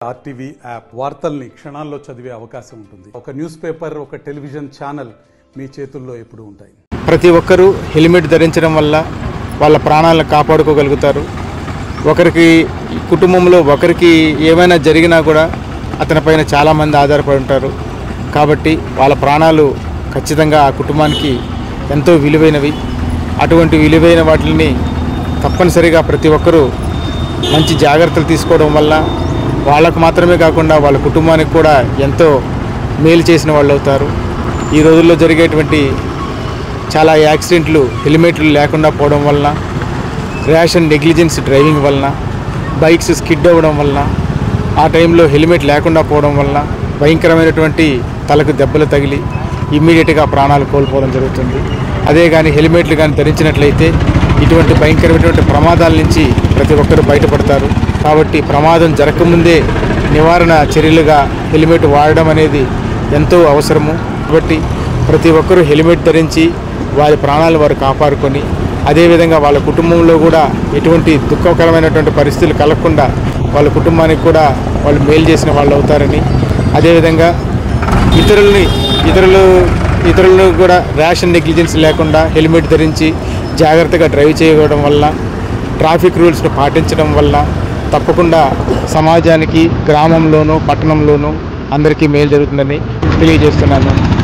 RTV app వార్తల్ని క్షణాల్లో చదివే అవకాశం ఉంటుంది ఒక న్యూస్ పేపర్ ఒక టెలివిజన్ ఛానల్ మీ చేతుల్లో ఎప్పుడూ ఉంటాయి ప్రతి ఒక్కరూ హెల్మెట్ ధరించడం వల్ల వాళ్ళ ప్రాణాలను కాపాడుకోగలుగుతారు ఒకరికి కుటుంబంలో ఒకరికి ఏమైనా జరిగినా కూడా అతనిపైన చాలామంది ఆధారపడి ఉంటారు కాబట్టి వాళ్ళ ప్రాణాలు ఖచ్చితంగా ఆ కుటుంబానికి ఎంతో విలువైనవి అటువంటి విలువైన వాటిని తప్పనిసరిగా ప్రతి ఒక్కరూ మంచి జాగ్రత్తలు తీసుకోవడం వల్ల వాళ్ళకు మాత్రమే కాకుండా వాళ్ళ కుటుంబానికి కూడా ఎంతో మేలు చేసిన వాళ్ళు అవుతారు ఈ రోజుల్లో జరిగేటువంటి చాలా యాక్సిడెంట్లు హెల్మెట్లు లేకుండా పోవడం వలన ర్యాష్ అండ్ నెగ్లిజెన్స్ డ్రైవింగ్ వలన బైక్స్ స్కిడ్ అవ్వడం వలన ఆ టైంలో హెల్మెట్ లేకుండా పోవడం వలన భయంకరమైనటువంటి తలకు దెబ్బలు తగిలి ఇమ్మీడియట్గా ప్రాణాలు కోల్పోవడం జరుగుతుంది అదే కానీ హెల్మెట్లు కానీ ధరించినట్లయితే ఇటువంటి భయంకరమైనటువంటి ప్రమాదాల నుంచి ప్రతి ఒక్కరూ బయటపడతారు కాబట్టి ప్రమాదం జరగకముందే నివారణ చర్యలుగా హెల్మెట్ వాడడం అనేది ఎంతో అవసరము కాబట్టి ప్రతి ఒక్కరూ హెల్మెట్ ధరించి వారి ప్రాణాలు వారు కాపాడుకొని అదేవిధంగా వాళ్ళ కుటుంబంలో కూడా ఎటువంటి దుఃఖకరమైనటువంటి పరిస్థితులు కలగకుండా వాళ్ళ కుటుంబానికి కూడా వాళ్ళు మేలు చేసిన వాళ్ళు అవుతారని అదేవిధంగా ఇతరుల్ని ఇతరులు ఇతరులను కూడా ర్యాష్ అండ్ నెగ్లిజెన్స్ లేకుండా హెల్మెట్ ధరించి జాగ్రత్తగా డ్రైవ్ చేయడం వల్ల ట్రాఫిక్ రూల్స్ను పాటించడం వల్ల తప్పకుండా సమాజానికి గ్రామంలోనూ పట్టణంలోనూ అందరికీ మేలు జరుగుతుందని తెలియజేస్తున్నాను